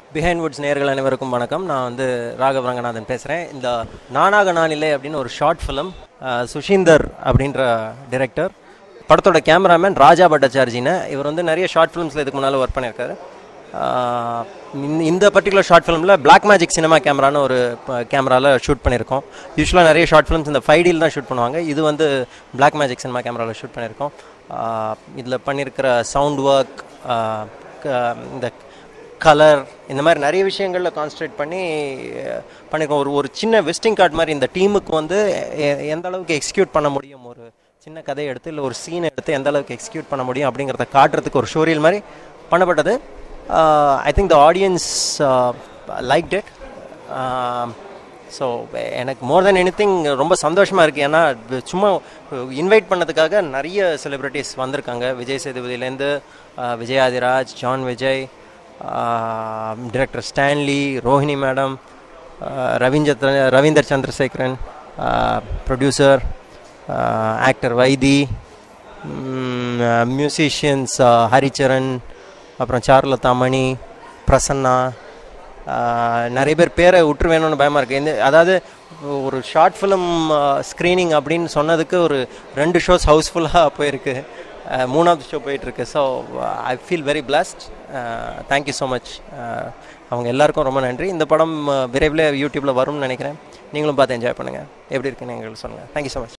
behind Woods நேர்கள் அனைவருக்கும் வணக்கம் நான் வந்து ராகவ் ரங்கநாதன் பேசுகிறேன் இந்த நானாக நான் இல்லை அப்படின்னு ஒரு ஷார்ட் ஃபிலிம் சுஷீந்தர் அப்படின்ற டைரக்டர் படத்தோட கேமராமேன் ராஜா பட்டாச்சார்ஜின்னு இவர் வந்து நிறைய ஷார்ட் ஃபிலிம்ஸில் இதுக்கு முன்னால் ஒர்க் பண்ணியிருக்காரு ஆஹ் இந்த- இந்த பர்டிகுலர் ஷார்ட் ஃபிலிமில் Black மேஜிக் சினிமா கேமரான்னு ஒரு கேமராவில் ஷூட் பண்ணியிருக்கோம் யூஸ்வலாக நிறைய ஷார்ட் ஃபிலிம்ஸ் இந்த ஃபைவ் டியில் தான் ஷூட் பண்ணுவாங்க இது வந்து Black மேஜிக் சினிமா கேமராவில் ஷூட் பண்ணியிருக்கோம் இதில் பண்ணியிருக்கிற சவுண்ட் ஒர்க் இந்த கலர் இந்த மாதிரி நிறைய விஷயங்களில் கான்சன்ட்ரேட் பண்ணி அஹ், பண்ணியிருக்கோம் ஒரு ஒரு சின்ன விசிட்டிங் கார்டு மாதிரி இந்த டீமுக்கு வந்து எ- எந்த அளவுக்கு எக்ஸிக்யூட் பண்ண முடியும் ஒரு சின்ன கதையை எடுத்து இல்லை ஒரு சீனை எடுத்து எந்த அளவுக்கு எக்ஸிக்யூட் பண்ண முடியும் அப்படிங்கிறத காட்டுறதுக்கு ஒரு ஷோரியல் மாதிரி பண்ணப்பட்டது I think the audience like it so எனக்கு மோர் தென் எனி ரொம்ப சந்தோஷமாக இருக்குது ஏன்னா இது சும்மா இன்வைட் பண்ணதுக்காக நிறைய செலிப்ரிட்டிஸ் வந்திருக்காங்க விஜய் சேதுபதியிலேருந்து Vijayadhiraj John Vijay director Stanley Rohini madam Ravindra Ravinder Chandrasekaran producer actor Vaidhi musicians Haricharan அப்புறம் சாருலதா மணி பிரசன்னா ஆஹ் நிறைய பேர் பேரை விட்டு வேணும்னு பயமாக இருக்குது இந்த அதாவது ஒரு ஷார்ட் ஃபிலிம் ஸ்க்ரீனிங் அப்படின்னு சொன்னதுக்கு ஒரு ரெண்டு ஷோஸ் ஹவுஸ்ஃபுல்லாக போயிருக்கு ஆஹ் மூணாவது ஷோ போயிட்டுருக்கு so I feel very blessed thank you so much அவங்க எல்லாருக்கும் ரொம்ப நன்றி இந்த படம் ஆஹ் விரைவில் யூடியூப்பில் வரும்னு நினைக்கிறேன் நீங்களும் பார்த்து என்ஜாய் பண்ணுங்கள் எப்படி இருக்குன்னு எங்களுக்கு சொல்லுங்கள் தேங்க்யூ ஸோ மச்